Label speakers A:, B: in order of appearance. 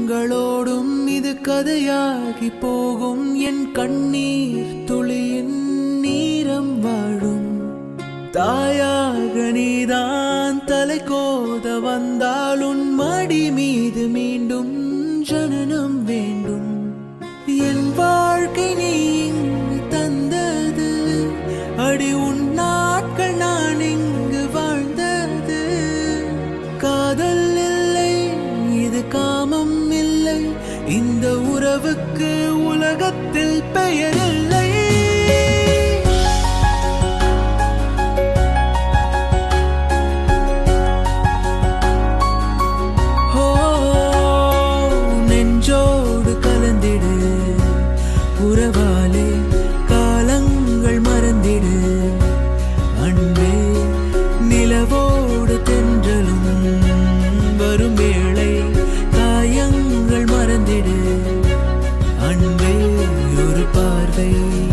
A: காலங்களோடும் இது கதையாகி போகும் என் கண்ணீர் துளியின் நீரம் வாழும் தாயாக நீதான் தலை கோத வந்தால் உன் மடி மீது மீண்டும் ஜனனம் வேண்டும் என் வாழ்க்கை நீ இங்கு தந்தது அடி உன் நாட்கள் நான் இங்கு வாழ்ந்தது காதல் இல்லை இது காமம் இல்லை இந்த உறவுக்கு உலகத்தில் பெயர் இல்லை ஓ, நெஞ்சோடு கலந்திடு உறவாலே காலங்கள் மறந்திடு அன்பே நிலவோடு தென்றலும் வரும் வேளை காயங்கள் மறந்திடு அன்பே ஒரு பார்வை